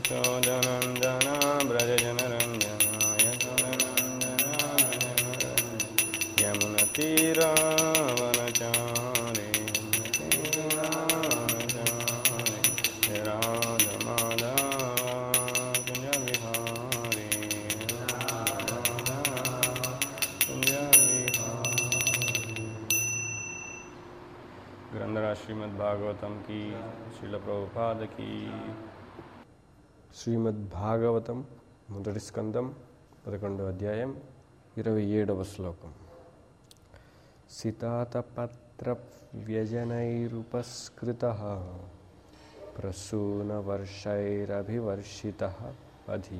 यशोदनन्दन व्रजजनरञ्जनाय यमुनतीरावनचारे राधमाधा कुञ्जविहारे ग्रंथराज श्रीमद् भागवतम की शिल प्रभुपाद की శ్రీమద్ భాగవతం మొదటి స్కందం పదకొండవ అధ్యాయం ఇరవై ఏడవ శ్లోకం సితాతపత్ర వ్యజనైరుపస్కృత ప్రసూనవర్షైరభివర్షిత పధి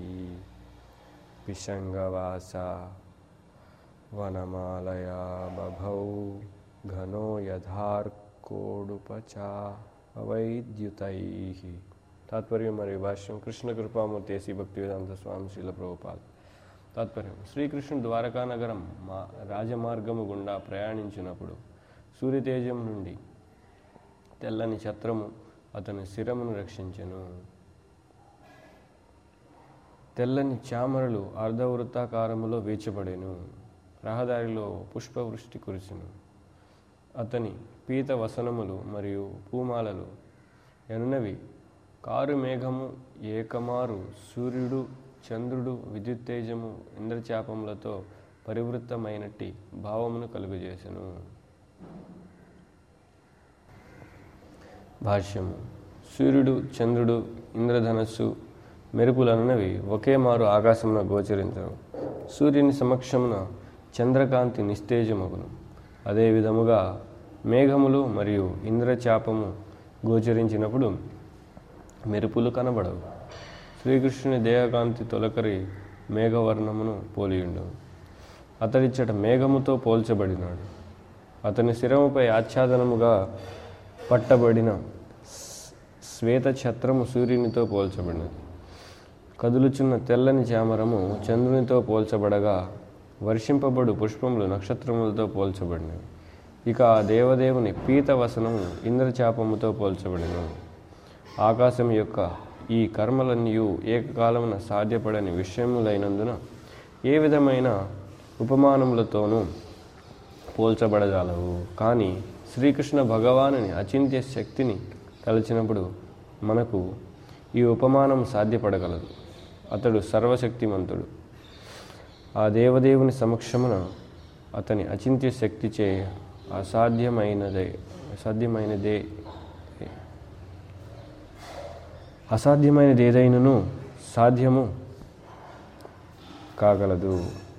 పిశంగవాస వనమాలయా బభౌ ఘనో యథార్కోడుపచా అవైద్యుతై తాత్పర్యం మరియు భాష్యం కృష్ణ కృపామూర్తి ఏసీ భక్తి వేదాంత స్వామి శీల ప్రభుపాల్ తాత్పర్యం శ్రీకృష్ణుడు ద్వారకా నగరం మా రాజమార్గము గుండా ప్రయాణించినప్పుడు సూర్యతేజం నుండి తెల్లని ఛత్రము అతని శిరమును రక్షించెను తెల్లని చామరలు అర్ధవృత్తాకారములో వేచబడెను రహదారిలో పుష్పవృష్టి కురిసెను అతని పీత వసనములు మరియు పూమాలలు ఎనునవి కారు మేఘము ఏకమారు సూర్యుడు చంద్రుడు విద్యుత్తేజము ఇంద్రచాపములతో పరివృత్తమైనట్టి భావమును కలుగజేసెను భాష్యము సూర్యుడు చంద్రుడు ఇంద్రధనస్సు మెరుపులన్నవి ఒకే మారు ఆకాశమున గోచరించరు సూర్యుని సమక్షమున చంద్రకాంతి నిస్తేజమగును అదే విధముగా మేఘములు మరియు ఇంద్రచాపము గోచరించినప్పుడు మెరుపులు కనబడవు శ్రీకృష్ణుని దేహకాంతి తొలకరి మేఘవర్ణమును పోలియుండు అతడిచ్చట మేఘముతో పోల్చబడినాడు అతని శిరముపై ఆచ్ఛాదనముగా పట్టబడిన స్- శ్వేత ఛత్రము సూర్యునితో పోల్చబడినది కదులుచున్న తెల్లని చామరము చంద్రునితో పోల్చబడగా వర్షింపబడు పుష్పములు నక్షత్రములతో పోల్చబడినవి ఇక ఆ దేవదేవుని పీత వసనము ఇంద్రచాపముతో పోల్చబడినవి ఆకాశం యొక్క ఈ కర్మలన్నీ ఏకకాలమున సాధ్యపడని విషయములైనందున ఏ విధమైన ఉపమానములతోనూ పోల్చబడజాలవు కానీ శ్రీకృష్ణ భగవానుని అచింత్య శక్తిని తలచినప్పుడు మనకు ఈ ఉపమానం సాధ్యపడగలదు అతడు సర్వశక్తిమంతుడు ఆ దేవదేవుని సమక్షమున అతని అచింత్య శక్తి చే అసాధ్యమైనదే అసాధ్యమైనదే అసాధ్యమైనది ఏదైనను సాధ్యము కాగలదు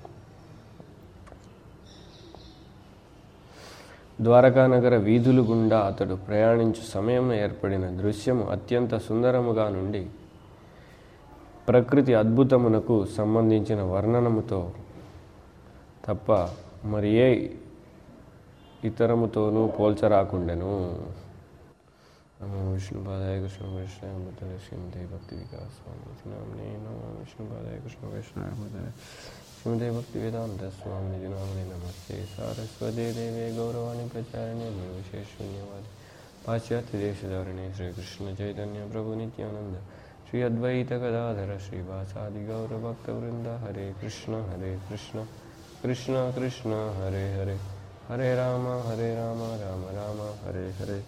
ద్వారకానగర వీధులు గుండా అతడు ప్రయాణించు సమయంలో ఏర్పడిన దృశ్యము అత్యంత సుందరముగా నుండి ప్రకృతి అద్భుతమునకు సంబంధించిన వర్ణనముతో తప్ప మరి ఏ ఇతరముతోనూ పోల్చరాకుండెను నమో విష్ణుపాదాయ కృష్ణ వైష్ణవ బుద్ధ శ్రీమతే భక్తి వికాస్ స్వామి నామనే నమో విష్ణుపాదాయ కృష్ణ వైష్ణవ బుద్ధ శ్రీమతే భక్తి వేదాంత స్వామి నామనే నమస్తే సారస్వతే దేవే గౌరవాణి ప్రచారణే నిర్విశేష శూన్యవాది పాశ్చాత్య దేశధారణే శ్రీకృష్ణ చైతన్య ప్రభు నిత్యానంద శ్రీ అద్వైత గదాధర శ్రీవాసాది గౌర భక్త వృంద హరే కృష్ణ హరే కృష్ణ కృష్ణ కృష్ణ హరే హరే హరే రామ హరే రామ రామ రామ హరే హరే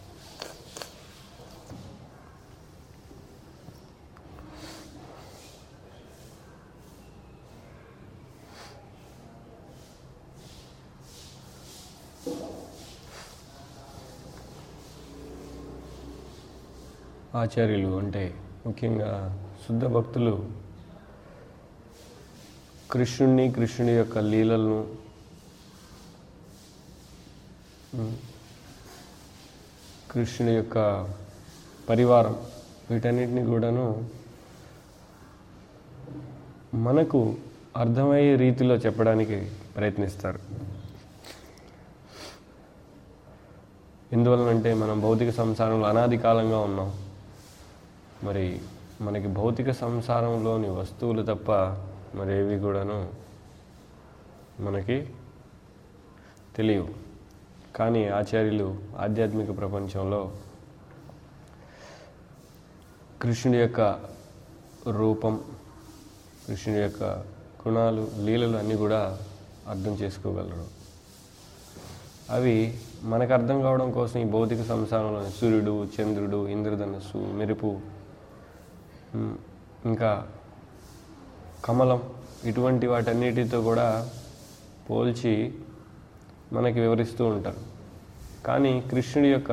ఆచార్యులు అంటే ముఖ్యంగా శుద్ధ భక్తులు కృష్ణుణ్ణి కృష్ణుడి యొక్క లీలలను ఉమ్, కృష్ణుడి యొక్క పరివారం వీటన్నిటిని కూడాను మనకు అర్థమయ్యే రీతిలో చెప్పడానికి ప్రయత్నిస్తారు ఎందువలనంటే మనం భౌతిక సంసారంలో అనాది కాలంగా ఉన్నాం మరి మనకి భౌతిక సంసారంలోని వస్తువులు తప్ప మరేవి కూడాను మనకి తెలియవు కానీ ఆచార్యులు ఆధ్యాత్మిక ప్రపంచంలో కృష్ణుడి యొక్క రూపం కృష్ణుడి యొక్క గుణాలు లీలలు అన్నీ కూడా అర్థం చేసుకోగలరు అవి మనకు అర్థం కావడం కోసం ఈ భౌతిక సంసారంలో సూర్యుడు చంద్రుడు ఇంద్రధనస్సు మెరుపు ఉమ్, ఇంకా కమలం ఇటువంటి వాటన్నిటితో కూడా పోల్చి మనకి వివరిస్తూ ఉంటారు కానీ కృష్ణుడి యొక్క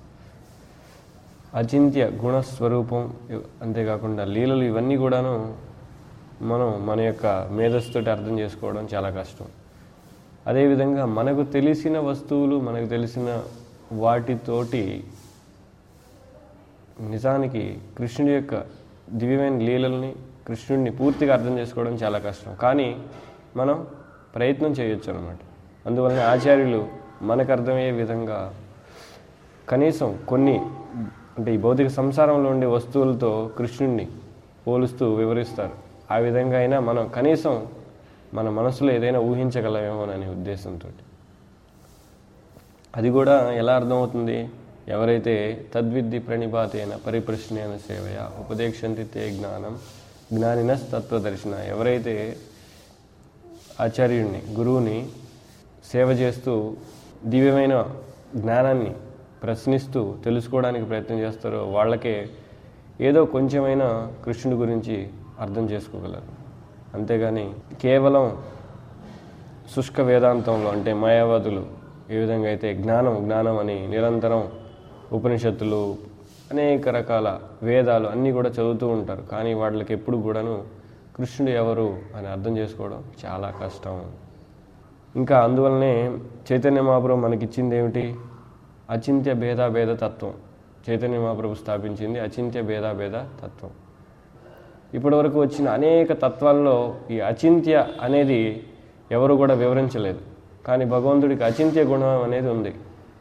అచింత్య గుణస్వరూపం ఇవ్- అంతేకాకుండా లీలలు ఇవన్నీ కూడాను మనం మన యొక్క మేధస్సుతోటి అర్థం చేసుకోవడం చాలా కష్టం అదేవిధంగా మనకు తెలిసిన వస్తువులు మనకు తెలిసిన వాటితోటి నిజానికి కృష్ణుడి యొక్క దివ్యమైన లీలల్ని కృష్ణుడిని పూర్తిగా అర్థం చేసుకోవడం చాలా కష్టం కానీ మనం ప్రయత్నం చేయొచ్చు అనమాట అందువలన ఆచార్యులు మనకు అర్థమయ్యే విధంగా కనీసం కొన్ని అంటే ఈ భౌతిక సంసారంలో ఉండే వస్తువులతో కృష్ణుడిని పోలుస్తూ వివరిస్తారు ఆ విధంగా అయినా మనం కనీసం మన మనసులో ఏదైనా ఊహించగలమేమో అనే ఉద్దేశంతో అది కూడా ఎలా అర్థమవుతుంది ఎవరైతే తద్విద్ది ప్రణిపాతేన పరిప్రశ్నేన సేవయ ఉపదేశంతి తే జ్ఞానం జ్ఞానినస్ తత్వదర్శన ఎవరైతే ఆచార్యుడిని గురువుని సేవ చేస్తూ దివ్యమైన జ్ఞానాన్ని ప్రశ్నిస్తూ తెలుసుకోవడానికి ప్రయత్నం చేస్తారో వాళ్ళకే ఏదో కొంచెమైనా కృష్ణుడి గురించి అర్థం చేసుకోగలరు అంతేగాని కేవలం శుష్క వేదాంతంలో అంటే మాయావాదులు ఏ విధంగా అయితే జ్ఞానం జ్ఞానం అని నిరంతరం ఉపనిషత్తులు అనేక రకాల వేదాలు అన్నీ కూడా చదువుతూ ఉంటారు కానీ వాళ్ళకి ఎప్పుడు కూడాను కృష్ణుడు ఎవరు అని అర్థం చేసుకోవడం చాలా కష్టం ఇంకా అందువల్లనే చైతన్య మహాప్రభు మనకిచ్చింది ఏమిటి అచింత్య భేదాభేద తత్వం చైతన్య మహాప్రభు స్థాపించింది అచింత్య భేదాభేద తత్వం ఇప్పటివరకు వచ్చిన అనేక తత్వాల్లో ఈ అచింత్య అనేది ఎవరు కూడా వివరించలేదు కానీ భగవంతుడికి అచింత్య గుణం అనేది ఉంది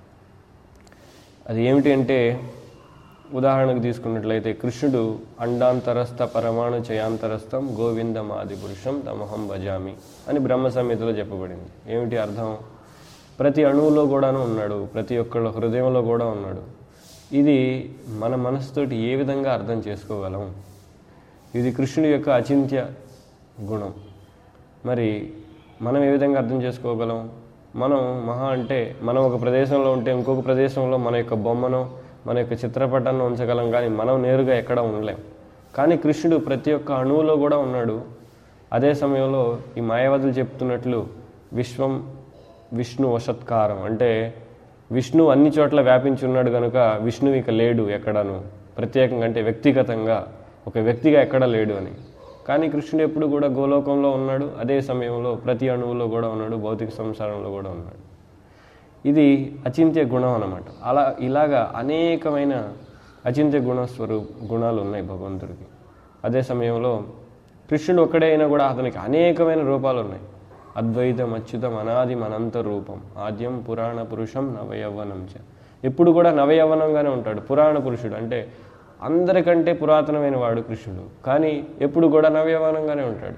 అది ఏమిటి అంటే ఉదాహరణకు తీసుకున్నట్లయితే కృష్ణుడు అండాంతరస్థ పరమాణు చయాంతరస్థం గోవిందమాది పురుషం తమహం భజామి అని బ్రహ్మ సంహితలో చెప్పబడింది ఏమిటి అర్థం ప్రతి అణువులో కూడాను ఉన్నాడు ప్రతి ఒక్కళ్ళ హృదయంలో కూడా ఉన్నాడు ఇది మన మనసుతోటి ఏ విధంగా అర్థం చేసుకోగలం ఇది కృష్ణుడి యొక్క అచింత్య గుణం మరి మనం ఏ విధంగా అర్థం చేసుకోగలం మనం మహా అంటే మనం ఒక ప్రదేశంలో ఉంటే ఇంకొక ప్రదేశంలో మన యొక్క బొమ్మను మన యొక్క చిత్రపటాన్ని ఉంచగలం కానీ మనం నేరుగా ఎక్కడ ఉండలేం కానీ కృష్ణుడు ప్రతి ఒక్క అణువులో కూడా ఉన్నాడు అదే సమయంలో ఈ మాయావతులు చెప్తున్నట్లు విశ్వం విష్ణు వశత్కారం అంటే విష్ణు అన్ని చోట్ల వ్యాపించి ఉన్నాడు కనుక విష్ణువు ఇక లేడు ఎక్కడను ప్రత్యేకంగా అంటే వ్యక్తిగతంగా ఒక వ్యక్తిగా ఎక్కడ లేడు అని కానీ కృష్ణుడు ఎప్పుడు కూడా గోలోకంలో ఉన్నాడు అదే సమయంలో ప్రతి అణువులో కూడా ఉన్నాడు భౌతిక సంసారంలో కూడా ఉన్నాడు ఇది అచింత్య గుణం అన్నమాట అలా ఇలాగా అనేకమైన అచింత్య గుణ స్వరూప గుణాలు ఉన్నాయి భగవంతుడికి అదే సమయంలో కృష్ణుడు ఒక్కడే అయినా కూడా అతనికి అనేకమైన రూపాలు ఉన్నాయి అద్వైతం అచ్యుతం అనాది అనంత రూపం ఆద్యం పురాణ పురుషం నవయవ్వనం చ ఎప్పుడు కూడా నవయవ్వనంగానే ఉంటాడు పురాణ పురుషుడు అంటే అందరికంటే పురాతనమైన వాడు కృష్ణుడు కానీ ఎప్పుడు కూడా నవయవ్వనంగానే ఉంటాడు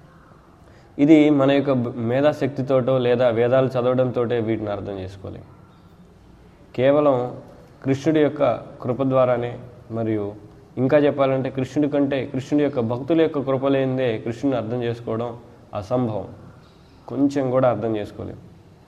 ఇది మన యొక్క బ- మేధాశక్తితోటో లేదా వేదాలు చదవడంతో వీటిని అర్థం చేసుకోలేం కేవలం కృష్ణుడి యొక్క కృప ద్వారానే మరియు ఇంకా చెప్పాలంటే కృష్ణుడి కంటే కృష్ణుడి యొక్క భక్తుల యొక్క కృప లేనిదే కృష్ణుని అర్థం చేసుకోవడం అసంభవం కొంచెం కూడా అర్థం చేసుకోలేం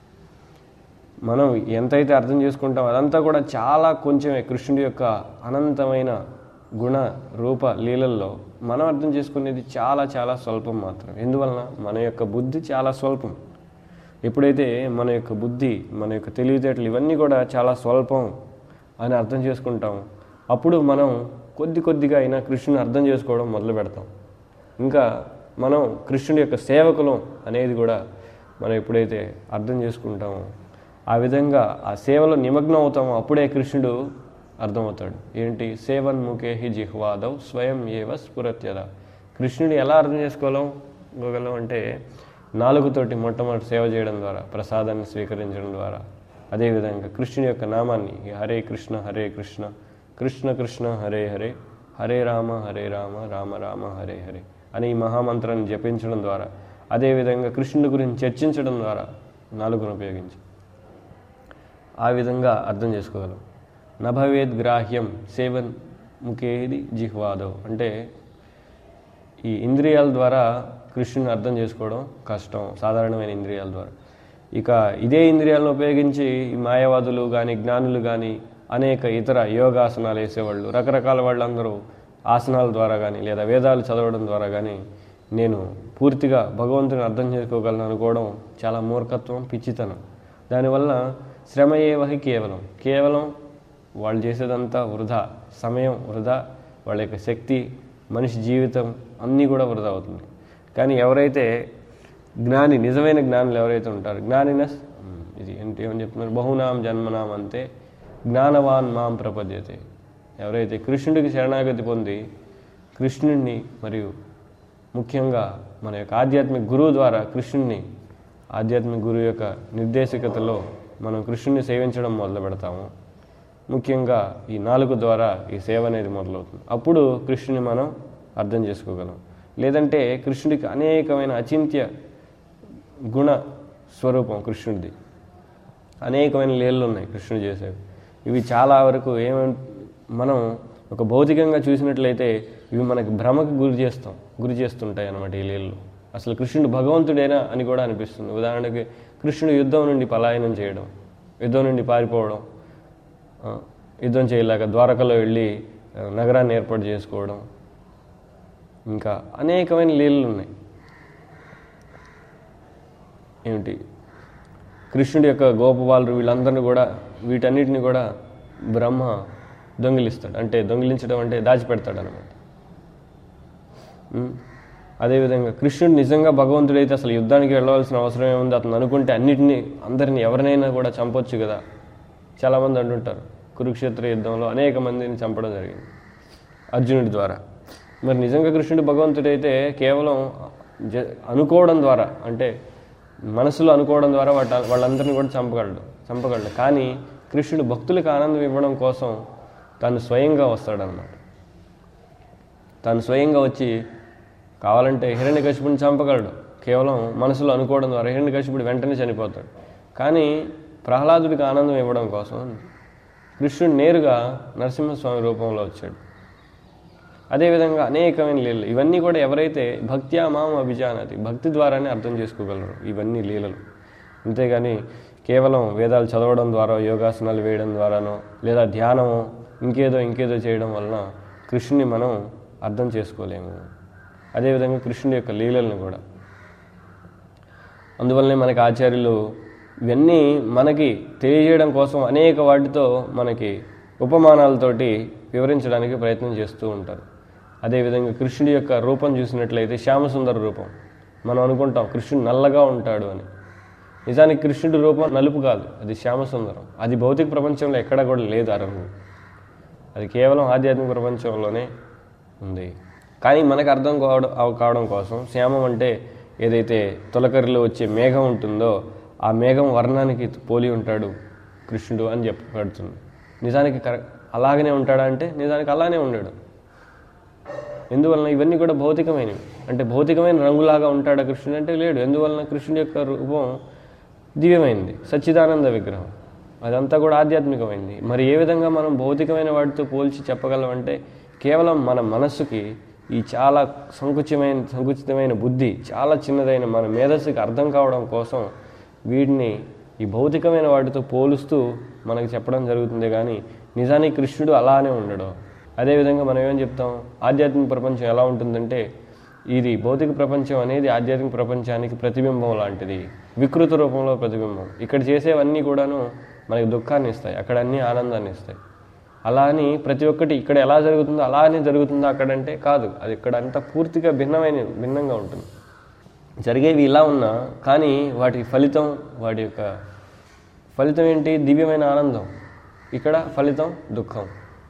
మనం ఎంతైతే అర్థం చేసుకుంటాం అదంతా కూడా చాలా కొంచెమే కృష్ణుడి యొక్క అనంతమైన గుణ రూప లీలల్లో మనం అర్థం చేసుకునేది చాలా చాలా స్వల్పం మాత్రం ఎందువలన మన యొక్క బుద్ధి చాలా స్వల్పం ఎప్పుడైతే మన యొక్క బుద్ధి మన యొక్క తెలివితేటలు ఇవన్నీ కూడా చాలా స్వల్పం అని అర్థం చేసుకుంటాం అప్పుడు మనం కొద్ది కొద్దిగా అయినా కృష్ణుని అర్థం చేసుకోవడం మొదలు పెడతాం ఇంకా మనం కృష్ణుడి యొక్క సేవకులం అనేది కూడా మనం ఎప్పుడైతే అర్థం చేసుకుంటామో ఆ విధంగా ఆ సేవలో నిమగ్నం అవుతామో అప్పుడే కృష్ణుడు అర్థమవుతాడు ఏంటి సేవన్ముఖే హి జిహ్వాదవ్ స్వయం ఏవ స్ఫురత్యద కృష్ణుడు ఎలా అర్థం చేసుకోగలం గోగలం అంటే నాలుగుతోటి మొట్టమొదటి సేవ చేయడం ద్వారా ప్రసాదాన్ని స్వీకరించడం ద్వారా అదేవిధంగా కృష్ణుని యొక్క నామాన్ని ఈ హరే కృష్ణ హరే కృష్ణ కృష్ణ కృష్ణ హరే హరే హరే రామ హరే రామ రామ రామ హరే హరే అని ఈ మహామంత్రాన్ని జపించడం ద్వారా అదేవిధంగా కృష్ణుడి గురించి చర్చించడం ద్వారా నాలుగును ఉపయోగించి ఆ విధంగా అర్థం చేసుకోగలం నభవేద్ గ్రాహ్యం సేవన్ ముఖేది జిహ్వాదవ్ అంటే ఈ ఇంద్రియాల ద్వారా కృష్ణుని అర్థం చేసుకోవడం కష్టం సాధారణమైన ఇంద్రియాల ద్వారా ఇక ఇదే ఇంద్రియాలను ఉపయోగించి ఈ మాయావాదులు కానీ జ్ఞానులు కానీ అనేక ఇతర యోగాసనాలు వేసేవాళ్ళు రకరకాల వాళ్ళందరూ ఆసనాల ద్వారా కానీ లేదా వేదాలు చదవడం ద్వారా కానీ నేను పూర్తిగా భగవంతుని అర్థం చేసుకోగలను అనుకోవడం చాలా మూర్ఖత్వం పిచ్చితనం దానివల్ల శ్రమ ఏవహి కేవలం కేవలం వాళ్ళు చేసేదంతా వృధా సమయం వృధా వాళ్ళ యొక్క శక్తి మనిషి జీవితం అన్నీ కూడా వృధా అవుతుంది కానీ ఎవరైతే జ్ఞాని నిజమైన జ్ఞానులు ఎవరైతే ఉంటారో జ్ఞానినస్ ఇది ఏంటి ఏమని చెప్తున్నారు బహునాం జన్మనాం అంతే జ్ఞానవాన్ మాం ప్రపద్యతే ఎవరైతే కృష్ణుడికి శరణాగతి పొంది కృష్ణుడిని మరియు ముఖ్యంగా మన యొక్క ఆధ్యాత్మిక గురువు ద్వారా కృష్ణుడిని ఆధ్యాత్మిక గురువు యొక్క నిర్దేశకతలో మనం కృష్ణుడిని సేవించడం మొదలు పెడతాము ముఖ్యంగా ఈ నాలుగు ద్వారా ఈ సేవ అనేది మొదలవుతుంది అప్పుడు కృష్ణుని మనం అర్థం చేసుకోగలం లేదంటే కృష్ణుడికి అనేకమైన అచింత్య గుణ స్వరూపం కృష్ణుడిది అనేకమైన లీలలు ఉన్నాయి కృష్ణుడు చేసేవి ఇవి చాలా వరకు ఏమ మనం ఒక భౌతికంగా చూసినట్లయితే ఇవి మనకి భ్రమకు గురి చేస్తాం గురి చేస్తుంటాయి అన్నమాట ఈ లీలలు అసలు కృష్ణుడు భగవంతుడేనా అని కూడా అనిపిస్తుంది ఉదాహరణకి కృష్ణుడు యుద్ధం నుండి పలాయనం చేయడం యుద్ధం నుండి పారిపోవడం ఆ, యుద్ధం చేయలేక ద్వారకలో వెళ్ళి ఆ, నగరాన్ని ఏర్పాటు చేసుకోవడం ఇంకా అనేకమైన లీలలు ఉన్నాయి ఏమిటి కృష్ణుడి యొక్క గోపబాలురు వీళ్ళందరినీ కూడా వీటన్నిటిని కూడా బ్రహ్మ దొంగిలిస్తాడు అంటే దొంగిలించడం అంటే దాచిపెడతాడు అనమాట అదేవిధంగా కృష్ణుడు నిజంగా భగవంతుడైతే అసలు యుద్ధానికి వెళ్ళవలసిన అవసరం ఏముంది అతను అనుకుంటే అన్నిటినీ అందరిని ఎవరినైనా కూడా చంపొచ్చు కదా చాలామంది అంటుంటారు కురుక్షేత్ర యుద్ధంలో అనేక మందిని చంపడం జరిగింది అర్జునుడి ద్వారా మరి నిజంగా కృష్ణుడు భగవంతుడైతే కేవలం జ అనుకోవడం ద్వారా అంటే మనసులో అనుకోవడం ద్వారా వాట వాళ్ళందరినీ కూడా చంపగలడు చంపగలడు కానీ కృష్ణుడు భక్తులకు ఆనందం ఇవ్వడం కోసం తాను స్వయంగా వస్తాడనమాట తాను స్వయంగా వచ్చి కావాలంటే హిరణ్యకశిపుని చంపగలడు కేవలం మనసులో అనుకోవడం ద్వారా హిరణ్యకశిపుడు వెంటనే చనిపోతాడు కానీ ప్రహ్లాదుడికి ఆనందం ఇవ్వడం కోసం కృష్ణుడు నేరుగా నరసింహస్వామి రూపంలో వచ్చాడు అదేవిధంగా అనేకమైన లీలలు ఇవన్నీ కూడా ఎవరైతే భక్త్యా మాం అభిజానతి భక్తి ద్వారానే అర్థం చేసుకోగలరు ఇవన్నీ లీలలు అంతేగాని కేవలం వేదాలు చదవడం ద్వారా యోగాసనాలు వేయడం ద్వారానో లేదా ధ్యానమో ఇంకేదో ఇంకేదో చేయడం వలన కృష్ణుని మనం అర్థం చేసుకోలేము అదేవిధంగా కృష్ణుడి యొక్క లీలలను కూడా అందువల్లనే మనకి ఆచార్యులు ఇవన్నీ మనకి తెలియజేయడం కోసం అనేక వాటితో మనకి ఉపమానాలతోటి వివరించడానికి ప్రయత్నం చేస్తూ ఉంటారు అదేవిధంగా కృష్ణుడి యొక్క రూపం చూసినట్లయితే శ్యామసుందర రూపం మనం అనుకుంటాం కృష్ణుడు నల్లగా ఉంటాడు అని నిజానికి కృష్ణుడి రూపం నలుపు కాదు అది శ్యామసుందరం అది భౌతిక ప్రపంచంలో ఎక్కడ కూడా లేదు ఆ రంగు అది కేవలం ఆధ్యాత్మిక ప్రపంచంలోనే ఉంది కానీ మనకు అర్థం కావడం అవ- కావడం కోసం శ్యామం అంటే ఏదైతే తొలకరిలో వచ్చే మేఘం ఉంటుందో ఆ మేఘం వర్ణానికి పోలి ఉంటాడు కృష్ణుడు అని చెప్పబడుతుంది నిజానికి కరెక్ట్ అలాగనే ఉంటాడా అంటే నిజానికి అలానే ఉన్నాడు ఎందువలన ఇవన్నీ కూడా భౌతికమైనవి అంటే భౌతికమైన రంగులాగా ఉంటాడా కృష్ణుడు అంటే లేడు ఎందువలన కృష్ణుడి యొక్క రూపం దివ్యమైంది సచ్చిదానంద విగ్రహం అదంతా కూడా ఆధ్యాత్మికమైంది మరి ఏ విధంగా మనం భౌతికమైన వాటితో పోల్చి చెప్పగలం అంటే కేవలం మన మనస్సుకి ఈ చాలా సంకుచితమైన సంకుచితమైన బుద్ధి చాలా చిన్నదైన మన మేధస్సుకి అర్థం కావడం కోసం వీటిని ఈ భౌతికమైన వాటితో పోలుస్తూ మనకి చెప్పడం జరుగుతుంది కానీ నిజానికి కృష్ణుడు అలానే ఉండడు అదేవిధంగా మనం ఏం చెప్తాం ఆధ్యాత్మిక ప్రపంచం ఎలా ఉంటుందంటే ఇది భౌతిక ప్రపంచం అనేది ఆధ్యాత్మిక ప్రపంచానికి ప్రతిబింబం లాంటిది వికృత రూపంలో ప్రతిబింబం ఇక్కడ చేసేవన్నీ కూడాను మనకి దుఃఖాన్ని ఇస్తాయి అక్కడ అన్నీ ఆనందాన్ని ఇస్తాయి అలా అని ప్రతి ఒక్కటి ఇక్కడ ఎలా జరుగుతుందో అలానే జరుగుతుందో అక్కడంటే కాదు అది ఇక్కడ అంతా పూర్తిగా భిన్నమైన భిన్నంగా ఉంటుంది జరిగేవి ఇలా ఉన్నా కానీ వాటి ఫలితం వాటి యొక్క ఫలితం ఏంటి దివ్యమైన ఆనందం ఇక్కడ ఫలితం దుఃఖం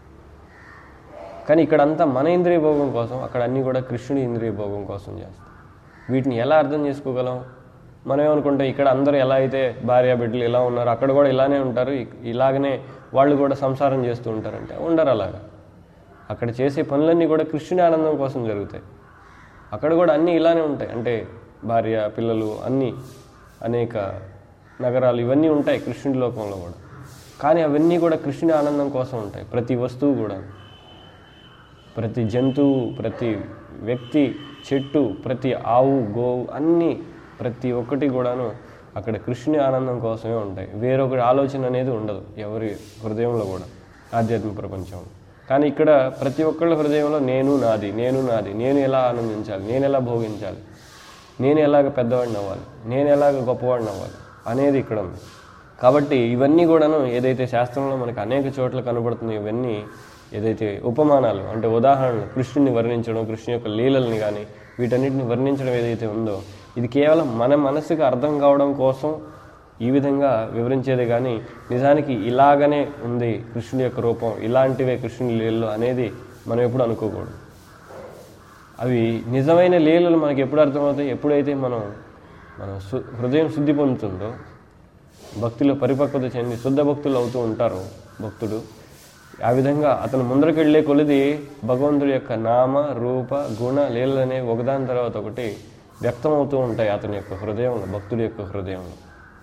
కానీ ఇక్కడంతా మన ఇంద్రియ భోగం కోసం అక్కడ అన్నీ కూడా కృష్ణుడి ఇంద్రియ భోగం కోసం చేస్తాం వీటిని ఎలా అర్థం చేసుకోగలం మనం ఏమనుకుంటాం ఇక్కడ అందరూ ఎలా అయితే భార్య బిడ్డలు ఇలా ఉన్నారు అక్కడ కూడా ఇలానే ఉంటారు ఇ- ఇలాగనే వాళ్ళు కూడా సంసారం చేస్తూ ఉంటారంటే ఉండరు అలాగా అక్కడ చేసే పనులన్నీ కూడా కృష్ణుడి ఆనందం కోసం జరుగుతాయి అక్కడ కూడా అన్నీ ఇలానే ఉంటాయి అంటే భార్య పిల్లలు అన్నీ అనేక నగరాలు ఇవన్నీ ఉంటాయి కృష్ణుడి లోకంలో కూడా కానీ అవన్నీ కూడా కృష్ణుడి ఆనందం కోసం ఉంటాయి ప్రతి వస్తువు కూడా ప్రతి జంతువు ప్రతి వ్యక్తి చెట్టు ప్రతి ఆవు గోవు అన్నీ ప్రతి ఒక్కటి కూడాను అక్కడ కృష్ణుని ఆనందం కోసమే ఉంటాయి వేరొకటి ఆలోచన అనేది ఉండదు ఎవరి హృదయంలో కూడా ఆధ్యాత్మిక ప్రపంచంలో కానీ ఇక్కడ ప్రతి ఒక్కళ్ళ హృదయంలో నేను నాది నేను నాది నేను ఎలా ఆనందించాలి నేను ఎలా భోగించాలి నేను ఎలాగ పెద్దవాడిని అవ్వాలి నేను ఎలాగ గొప్పవాడిని అవ్వాలి అనేది ఇక్కడ ఉంది కాబట్టి ఇవన్నీ కూడాను ఏదైతే శాస్త్రంలో మనకు అనేక చోట్ల కనబడుతున్నాయో ఇవన్నీ ఏదైతే ఉపమానాలు అంటే ఉదాహరణలు కృష్ణుని వర్ణించడం కృష్ణు యొక్క లీలల్ని కానీ వీటన్నిటిని వర్ణించడం ఏదైతే ఉందో ఇది కేవలం మన మనసుకు అర్థం కావడం కోసం ఈ విధంగా వివరించేదే కానీ నిజానికి ఇలాగనే ఉంది కృష్ణుని యొక్క రూపం ఇలాంటివే కృష్ణుని లీలలు అనేది మనం ఎప్పుడు అనుకోకూడదు అవి నిజమైన లీలలు మనకి ఎప్పుడు అర్థమవుతాయి ఎప్పుడైతే మనం మన సు- హృదయం శుద్ధి పొందుతుందో భక్తిలో పరిపక్వత చెంది శుద్ధ భక్తులు అవుతూ ఉంటారు భక్తుడు ఆ విధంగా అతను ముందరికి వెళ్ళే కొలిది భగవంతుడి యొక్క నామ రూప గుణ లీలలు అనేవి ఒకదాని తర్వాత ఒకటి వ్యక్తమవుతూ ఉంటాయి అతని యొక్క హృదయంలో భక్తుడి యొక్క హృదయంలో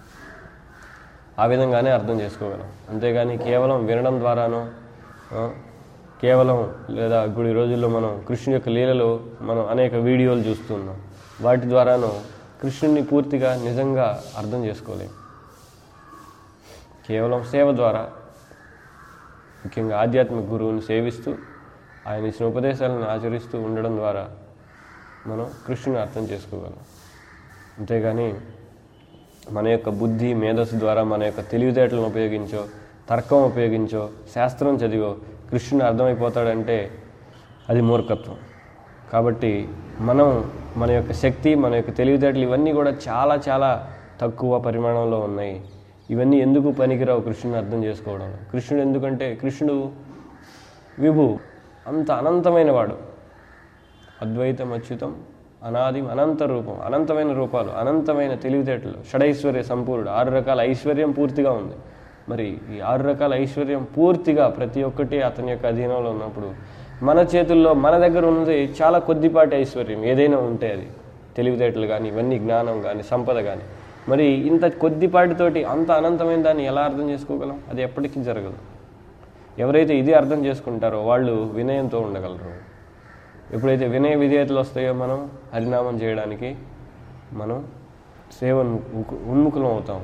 ఆ విధంగానే అర్థం చేసుకోగలం అంతేగాని కేవలం వినడం ద్వారానో ఆ, కేవలం లేదా గుడి రోజుల్లో మనం కృష్ణుని యొక్క లీలలు మనం అనేక వీడియోలు చూస్తున్నాం వాటి ద్వారానో కృష్ణుని పూర్తిగా నిజంగా అర్థం చేసుకోలేం కేవలం సేవ ద్వారా ముఖ్యంగా ఆధ్యాత్మిక గురువుని సేవిస్తూ ఆయన ఇచ్చిన ఉపదేశాలను ఆచరిస్తూ ఉండడం ద్వారా మనం కృష్ణుని అర్థం చేసుకోగలం అంతేగాని మన యొక్క బుద్ధి మేధస్సు ద్వారా మన యొక్క తెలివితేటలను ఉపయోగించో తర్కం ఉపయోగించో శాస్త్రం చదివో కృష్ణుని అర్థమైపోతాడంటే అది మూర్ఖత్వం కాబట్టి మనం మన యొక్క శక్తి మన యొక్క తెలివితేటలు ఇవన్నీ కూడా చాలా చాలా తక్కువ పరిమాణంలో ఉన్నాయి ఇవన్నీ ఎందుకు పనికిరావు కృష్ణుని అర్థం చేసుకోవడం కృష్ణుడు ఎందుకంటే కృష్ణుడు విభు అంత అనంతమైన వాడు అద్వైతం అచ్యుతం అనాది అనంత రూపం అనంతమైన రూపాలు అనంతమైన తెలివితేటలు షడైశ్వర్య సంపూర్ణుడు ఆరు రకాల ఐశ్వర్యం పూర్తిగా ఉంది మరి ఈ ఆరు రకాల ఐశ్వర్యం పూర్తిగా ప్రతి ఒక్కటి అతని యొక్క అధీనంలో ఉన్నప్పుడు మన చేతుల్లో మన దగ్గర ఉన్నది చాలా కొద్దిపాటి ఐశ్వర్యం ఏదైనా ఉంటే అది తెలివితేటలు కానీ ఇవన్నీ జ్ఞానం కానీ సంపద కానీ మరి ఇంత కొద్దిపాటితోటి అంత అనంతమైన దాన్ని ఎలా అర్థం చేసుకోగలం అది ఎప్పటికీ జరగదు ఎవరైతే ఇది అర్థం చేసుకుంటారో వాళ్ళు వినయంతో ఉండగలరు ఎప్పుడైతే వినయ విధేయతలు వస్తాయో మనం హరినామం చేయడానికి మనం సేవ ఉన్ముఖులం అవుతాం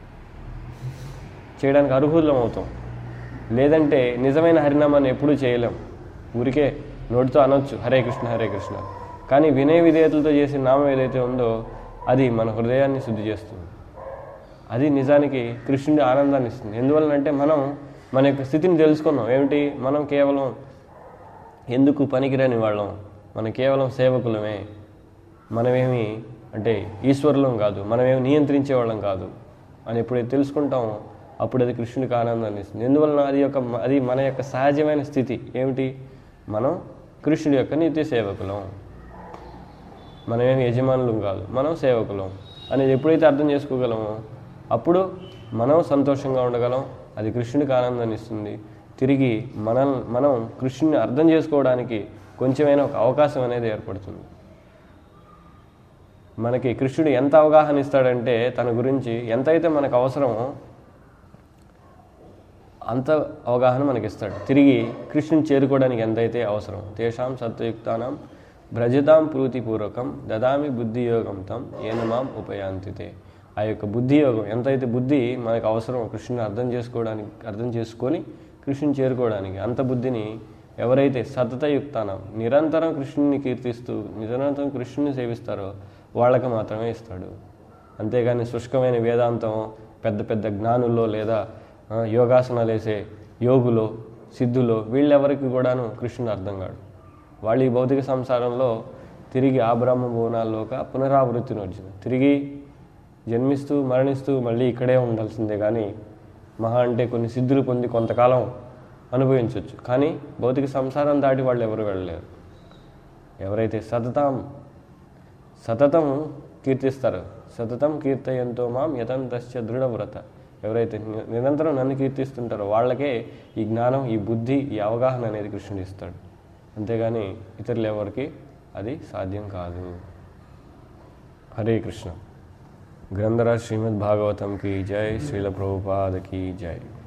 చేయడానికి అర్హులం అవుతాం లేదంటే నిజమైన హరినామాన్ని ఎప్పుడూ చేయలేం ఊరికే నోటితో అనొచ్చు హరే కృష్ణ హరే కృష్ణ కానీ వినయ విధేయతలతో చేసే నామం ఏదైతే ఉందో అది మన హృదయాన్ని శుద్ధి చేస్తుంది అది నిజానికి కృష్ణుడి ఆనందాన్ని ఇస్తుంది ఎందువలనంటే మనం మన యొక్క స్థితిని తెలుసుకున్నాం ఏమిటి మనం కేవలం ఎందుకు పనికిరాని వాళ్ళం మనం కేవలం సేవకులమే మనమేమి అంటే ఈశ్వరులం కాదు మనమేమి నియంత్రించే వాళ్ళం కాదు అని ఎప్పుడైతే తెలుసుకుంటామో అప్పుడు అది కృష్ణుడికి ఆనందాన్ని ఇస్తుంది ఎందువలన అది యొక్క అది మన యొక్క సహజమైన స్థితి ఏమిటి మనం కృష్ణుడి యొక్క నిత్య సేవకులం మనమేమి యజమానులం కాదు మనం సేవకులం అనేది ఎప్పుడైతే అర్థం చేసుకోగలమో అప్పుడు మనం సంతోషంగా ఉండగలం అది కృష్ణుడికి ఆనందాన్ని ఇస్తుంది తిరిగి మన మనం కృష్ణుని అర్థం చేసుకోవడానికి కొంచెమైనా ఒక అవకాశం అనేది ఏర్పడుతుంది మనకి కృష్ణుడు ఎంత అవగాహన ఇస్తాడంటే తన గురించి ఎంతైతే మనకు అవసరమో అంత అవగాహన మనకి ఇస్తాడు తిరిగి కృష్ణుని చేరుకోవడానికి ఎంతైతే అవసరం తేషాం సత్వయుక్తానం భ్రజతాం ప్రీతిపూర్వకం దదామి బుద్ధియోగం తం ఏనమాం ఉపయాంతితే ఆ యొక్క బుద్ధి యోగం ఎంతైతే బుద్ధి మనకు అవసరం కృష్ణుని అర్థం చేసుకోవడానికి అర్థం చేసుకొని కృష్ణుని చేరుకోవడానికి అంత బుద్ధిని ఎవరైతే సతతయుక్తానం నిరంతరం కృష్ణుని కీర్తిస్తూ నిరంతరం కృష్ణుని సేవిస్తారో వాళ్ళకి మాత్రమే ఇస్తాడు అంతేగాని శుష్కమైన వేదాంతం పెద్ద పెద్ద జ్ఞానుల్లో లేదా ఆ, యోగాసనాలు వేసే యోగులో సిద్ధులో వీళ్ళెవరికి కూడాను కృష్ణుడు అర్థం కాడు వాళ్ళు ఈ భౌతిక సంసారంలో తిరిగి ఆ బ్రహ్మ భువనాల్లోక పునరావృత్తిని వచ్చింది తిరిగి జన్మిస్తూ మరణిస్తూ మళ్ళీ ఇక్కడే ఉండాల్సిందే కానీ మహా అంటే కొన్ని సిద్ధులు పొంది కొంతకాలం అనుభవించవచ్చు కానీ భౌతిక సంసారం దాటి వాళ్ళు ఎవరు వెళ్ళలేరు ఎవరైతే సతతం సతతం కీర్తిస్తారు సతతం కీర్తయంతో మాం యతంతశ్చ దృఢవ్రత ఎవరైతే ని- నిరంతరం నన్ను కీర్తిస్తుంటారో వాళ్ళకే ఈ జ్ఞానం ఈ బుద్ధి ఈ అవగాహన అనేది కృష్ణుడు ఇస్తాడు అంతేగాని ఇతరులు ఎవరికి అది సాధ్యం కాదు హరే కృష్ణ గ్రంథరాజ్ శ్రీమద్ భాగవతం की जय श्रील प्रभुपाद की जय